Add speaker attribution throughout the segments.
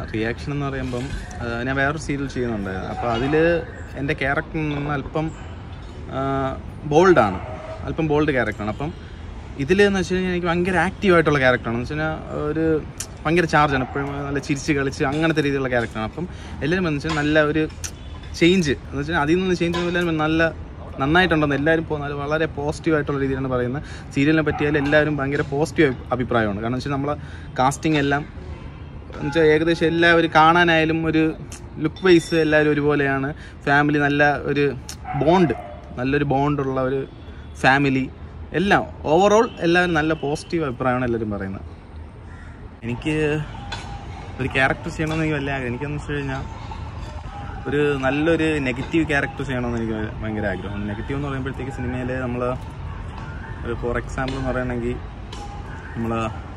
Speaker 1: reaction എന്ന് പറയുമ്പം ആ, ഞാൻ വേറൊരു സീരിയൽ ചെയ്യുന്നുണ്ടായിരുന്നു അപ്പോൾ അതിൽ എൻ്റെ ക്യാരക്ടർ നിന്ന് അല്പം ബോൾഡാണ് അല്പം ബോൾഡ് ക്യാരക്ടറാണ് അപ്പം ഇതിൽ എന്ന് വെച്ച് കഴിഞ്ഞാൽ എനിക്ക് ഭയങ്കര ആക്റ്റീവായിട്ടുള്ള ക്യാരക്ടറാണ് എന്ന് വെച്ച് കഴിഞ്ഞാൽ ഒരു ഭയങ്കര ചാർജാണ് എപ്പോഴും നല്ല ചിരിച്ച് കളിച്ച് അങ്ങനത്തെ രീതിയിലുള്ള ക്യാരക്ടറാണ് അപ്പം എല്ലാവരും എന്ന് വെച്ചാൽ നല്ല ഒരു ചേഞ്ച് എന്ന് വെച്ചാൽ അതിൽ നിന്ന് ചേഞ്ച് എല്ലാവരും നല്ല നന്നായിട്ടുണ്ടെന്ന് എല്ലാവരും പോകുന്ന വളരെ പോസിറ്റീവ് ആയിട്ടുള്ള രീതിയിലാണ് പറയുന്നത് സീരിയലിനെ പറ്റിയാൽ എല്ലാവരും ഭയങ്കര പോസിറ്റീവ് അഭിപ്രായമാണ് കാരണം വെച്ചാൽ നമ്മളെ കാസ്റ്റിംഗ് എല്ലാം എന്നുവെച്ചാൽ ഏകദേശം എല്ലാവരും കാണാനായാലും ഒരു ലുക്ക് വൈസ് എല്ലാവരും ഒരുപോലെയാണ് ഫാമിലി നല്ല ഒരു ബോണ്ട് നല്ലൊരു ബോണ്ടുള്ള ഒരു ഫാമിലി എല്ലാം ഓവറോൾ എല്ലാവരും നല്ല പോസിറ്റീവ് അഭിപ്രായമാണ് എല്ലാവരും പറയുന്നത് എനിക്ക് ഒരു ക്യാരക്ടർ ചെയ്യണമെന്ന് എനിക്ക് വലിയ ആഗ്രഹം എനിക്കെന്ന് വെച്ച് കഴിഞ്ഞാൽ ഒരു നല്ലൊരു നെഗറ്റീവ് ക്യാരക്ടർ ചെയ്യണമെന്ന് എനിക്ക് ഭയങ്കര ആഗ്രഹമാണ് നെഗറ്റീവ് എന്ന് പറയുമ്പോഴത്തേക്ക് സിനിമയിൽ നമ്മൾ ഒരു ഫോർ എക്സാമ്പിൾ എന്ന് പറയുകയാണെങ്കിൽ നമ്മൾ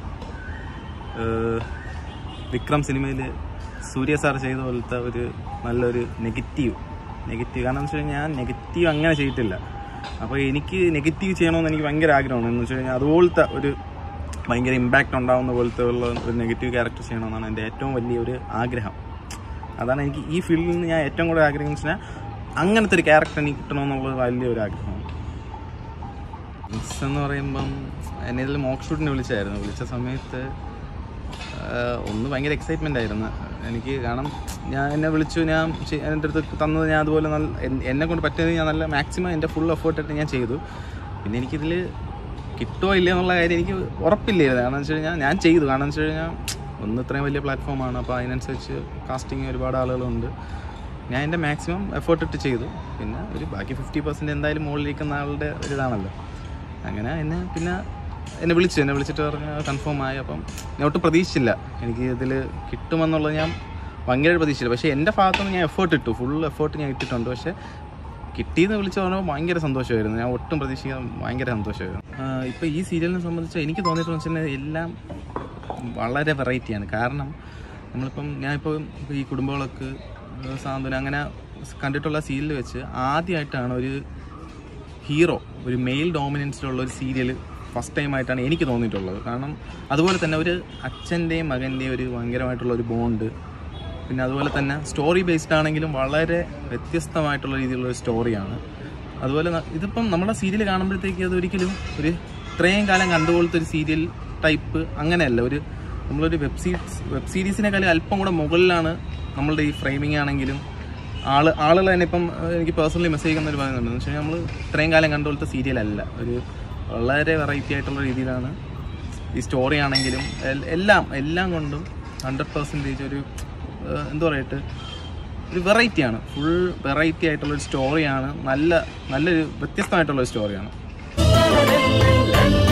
Speaker 1: വിക്രം സിനിമയിൽ സൂര്യ സാർ ചെയ്ത പോലത്തെ ഒരു നല്ലൊരു നെഗറ്റീവ് നെഗറ്റീവ് കാരണം എന്ന് വെച്ച് കഴിഞ്ഞാൽ ഞാൻ നെഗറ്റീവ് അങ്ങനെ ചെയ്തിട്ടില്ല അപ്പോൾ എനിക്ക് നെഗറ്റീവ് ചെയ്യണമെന്ന് എനിക്ക് ഭയങ്കര ആഗ്രഹമാണ് എന്ന് വെച്ച് കഴിഞ്ഞാൽ അതുപോലത്തെ ഒരു ഭയങ്കര ഇമ്പാക്റ്റ് ഉണ്ടാവുന്ന പോലത്തെ ഉള്ള ഒരു നെഗറ്റീവ് ക്യാരക്ടർ ചെയ്യണമെന്നാണ് എൻ്റെ ഏറ്റവും വലിയ ഒരു ആഗ്രഹം അതാണ് എനിക്ക് ഈ ഫീൽഡിൽ നിന്ന് ഞാൻ ഏറ്റവും കൂടുതൽ ആഗ്രഹിക്കുന്നത് വെച്ചാൽ അങ്ങനത്തെ ഒരു ക്യാരക്ടർ എനിക്ക് കിട്ടണമെന്നുള്ളത് വലിയൊരു ആഗ്രഹമാണ് മിസ് എന്ന് പറയുമ്പം എന്നെ ഇതിൽ മോക്ക് ഷൂട്ടിന് വിളിച്ചായിരുന്നു വിളിച്ച സമയത്ത് ആഹ് ഒന്ന് ഭയങ്കര എക്സൈറ്റ്മെൻ്റ് ആയിരുന്നു എനിക്ക് കാരണം ഞാൻ എന്നെ വിളിച്ചു ഞാൻ ചെ- എൻ്റെ അടുത്ത് തന്നത് ഞാൻ അതുപോലെ നല്ല എൻ- എന്നെ കൊണ്ട് പറ്റിയത് ഞാൻ നല്ല മാക്സിമം എൻ്റെ ഫുൾ എഫേർട്ട് ഇട്ട് ഞാൻ ചെയ്തു പിന്നെ എനിക്കിതിൽ കിട്ടുമോ ഇല്ല എന്നുള്ള കാര്യം എനിക്ക് ഉറപ്പില്ലായിരുന്നു കാരണം വെച്ച് കഴിഞ്ഞാൽ ഞാൻ ചെയ്തു കാരണം വെച്ച് കഴിഞ്ഞാൽ ഒന്ന് ഇത്രയും വലിയ പ്ലാറ്റ്ഫോമാണ് അപ്പോൾ അതിനനുസരിച്ച് കാസ്റ്റിംഗ് ഒരുപാട് ആളുകളുണ്ട് ഞാൻ എൻ്റെ മാക്സിമം എഫേർട്ട് ഇട്ട് ചെയ്തു പിന്നെ ഒരു ബാക്കി ഫിഫ്റ്റി പെർസെൻറ്റ് എന്തായാലും മുകളിലിരിക്കുന്ന ആളുടെ ഒരു ഇതാണല്ലോ അങ്ങനെ എന്നെ പിന്നെ എന്നെ വിളിച്ചു എന്നെ വിളിച്ചിട്ട് പറഞ്ഞ് കൺഫേം ആയി അപ്പം ഞാൻ ഒട്ടും പ്രതീക്ഷിച്ചില്ല എനിക്ക് ഇതിൽ കിട്ടുമെന്നുള്ളത് ഞാൻ ഭയങ്കര പ്രതീക്ഷിച്ചില്ല പക്ഷേ എൻ്റെ ഭാഗത്തുനിന്ന് ഞാൻ എഫേർട്ട് ഇട്ടു ഫുൾ എഫേർട്ട് ഞാൻ ഇട്ടിട്ടുണ്ട് പക്ഷേ കിട്ടിയെന്ന് വിളിച്ച് പറഞ്ഞപ്പോൾ ഭയങ്കര സന്തോഷമായിരുന്നു ഞാൻ ഒട്ടും പ്രതീക്ഷിക്കാൻ ഭയങ്കര സന്തോഷമായിരുന്നു ഇപ്പോൾ ഈ സീരിയലിനെ സംബന്ധിച്ച് എനിക്ക് തോന്നിയിട്ടുള്ള വെച്ചാൽ എല്ലാം വളരെ വെറൈറ്റിയാണ് കാരണം നമ്മളിപ്പം ഞാനിപ്പോൾ ഈ കുടുംബങ്ങളൊക്കെ സാന്ത്വന അങ്ങനെ കണ്ടിട്ടുള്ള സീരിയൽ വെച്ച് ആദ്യമായിട്ടാണ് ഒരു ഹീറോ ഒരു മെയിൽ ഡോമിനൻസിലുള്ള ഒരു സീരിയൽ ഫസ്റ്റ് ടൈം ആയിട്ടാണ് എനിക്ക് തോന്നിയിട്ടുള്ളത് കാരണം അതുപോലെ തന്നെ ഒരു അച്ഛൻ്റെയും മകൻ്റെയും ഒരു ഭയങ്കരമായിട്ടുള്ള ഒരു ബോണ്ട് പിന്നെ അതുപോലെ തന്നെ സ്റ്റോറി ബേസ്ഡ് ആണെങ്കിലും വളരെ വ്യത്യസ്തമായിട്ടുള്ള രീതിയിലുള്ള ഒരു സ്റ്റോറിയാണ് അതുപോലെ ന- ഇതിപ്പം നമ്മുടെ സീരിയൽ കാണുമ്പോഴത്തേക്ക് അത് ഒരിക്കലും ഒരു ഇത്രയും കാലം കണ്ടുപോലത്തെ ഒരു സീരിയൽ ടൈപ്പ് അങ്ങനെയല്ല ഒരു നമ്മളൊരു വെബ് സീരീസ് വെബ് സീരീസിനെക്കാളും അല്പം കൂടെ മുകളിലാണ് നമ്മളുടെ ഈ ഫ്രെയിമിംഗ് ആണെങ്കിലും ആള് ആളുകൾ തന്നെ ഇപ്പം ഏഹ്, എനിക്ക് പേഴ്സണലി മെസ്സേജ് ചെയ്യുന്നവർ പറയുന്നുണ്ട് എന്ന് വെച്ചാൽ നമ്മൾ ഇത്രയും കാലം കണ്ട പോലത്തെ സീരിയൽ അല്ല ഒരു വളരെ വെറൈറ്റി ആയിട്ടുള്ള രീതിയിലാണ് ഈ സ്റ്റോറി ആണെങ്കിലും എൽ- എല്ലാം എല്ലാം കൊണ്ടും ഹൺഡ്രഡ് പെർസെൻറ്റേജ് ഒരു ഏഹ്, എന്താ പറയട്ടെ ഒരു വെറൈറ്റിയാണ് ഫുൾ വെറൈറ്റി ആയിട്ടുള്ള ഒരു സ്റ്റോറിയാണ് നല്ല നല്ലൊരു വ്യത്യസ്തമായിട്ടുള്ള ഒരു സ്റ്റോറിയാണ്